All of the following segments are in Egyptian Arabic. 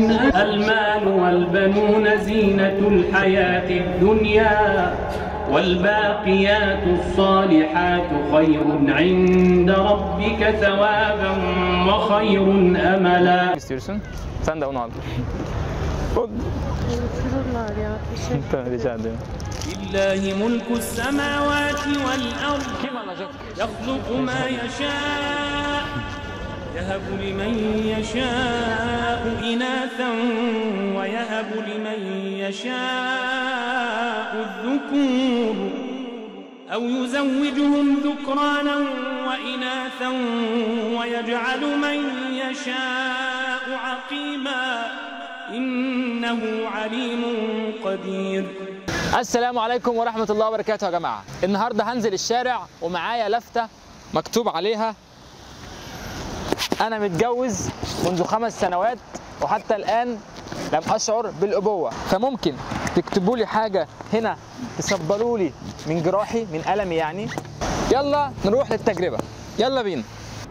المال والبنون زينة الحياة الدنيا والباقيات الصالحات خير عند ربك ثوابا وخير أملا istiyorsun? Sen de onu al. O- Unuturlar ya. Teşekkür Tamam, rica ediyorum. لله ملك السماوات والأرض Kim alacak? يخلق ما يشاء يهب لمن يشاء إناثا ويهب لمن يشاء الذكور أو يزوجهم ذكرانا وإناثا ويجعل من يشاء عقيما إنه عليم قدير السلام عليكم ورحمة الله وبركاته يا جماعة النهاردة هنزل الشارع ومعايا لفتة مكتوب عليها أنا متجوز منذ خمس سنوات وحتى الآن لم أشعر بالأبوة فممكن تكتبوا لي حاجة هنا تصبروا لي من جراحي من ألمي يعني يلا نروح للتجربة يلا بينا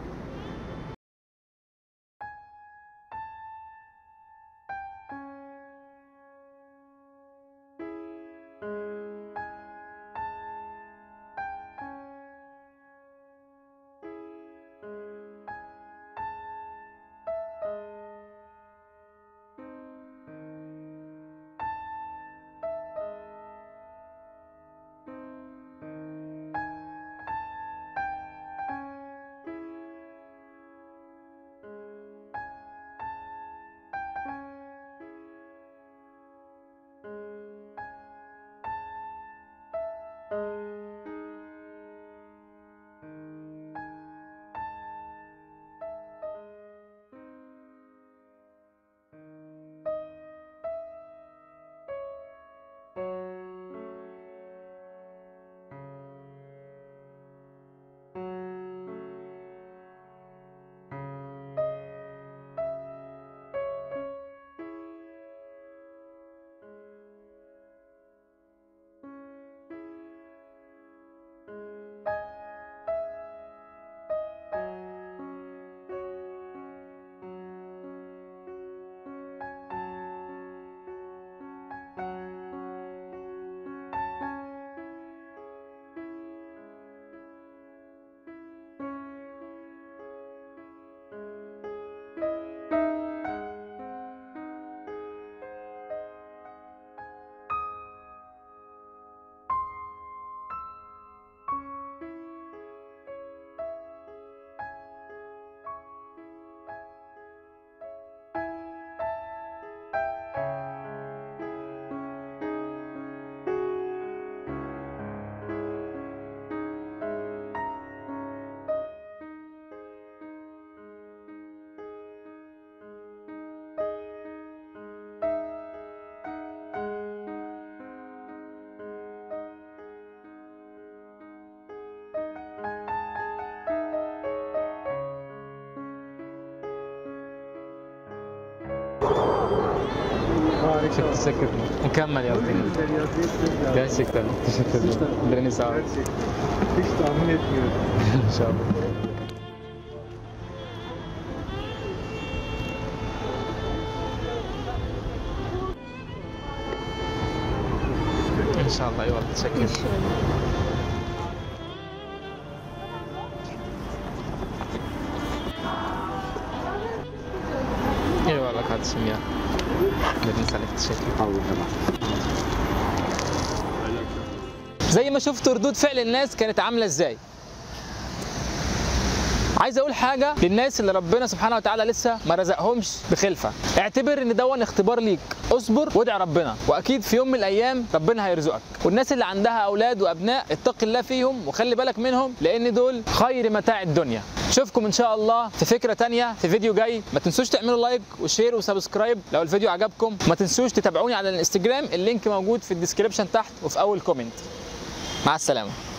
Çok teşekkür ederim. Mükemmel yazdın. Gerçekten. Teşekkür ederim. Ellerine sağlık. Hiç tahmin etmiyorum. İnşallah. İnşallah eyvallah teşekkür ederim. Eyvallah kardeşim ya. Ellerine sağlık teşekkür ederim. زي ما شفتوا ردود فعل الناس كانت عامله ازاي عايز اقول حاجه للناس اللي ربنا سبحانه وتعالى لسه ما رزقهمش بخلفه اعتبر ان دون اختبار ليك اصبر وادعي ربنا واكيد في يوم من الايام ربنا هيرزقك والناس اللي عندها اولاد وابناء اتق الله فيهم وخلي بالك منهم لان دول خير متاع الدنيا اشوفكم ان شاء الله في فكره تانية في فيديو جاي ما تنسوش تعملوا لايك وشير وسبسكرايب لو الفيديو عجبكم ما تنسوش تتابعوني على الانستجرام اللينك موجود في الديسكريبشن تحت وفي اول كومنت مع السلامه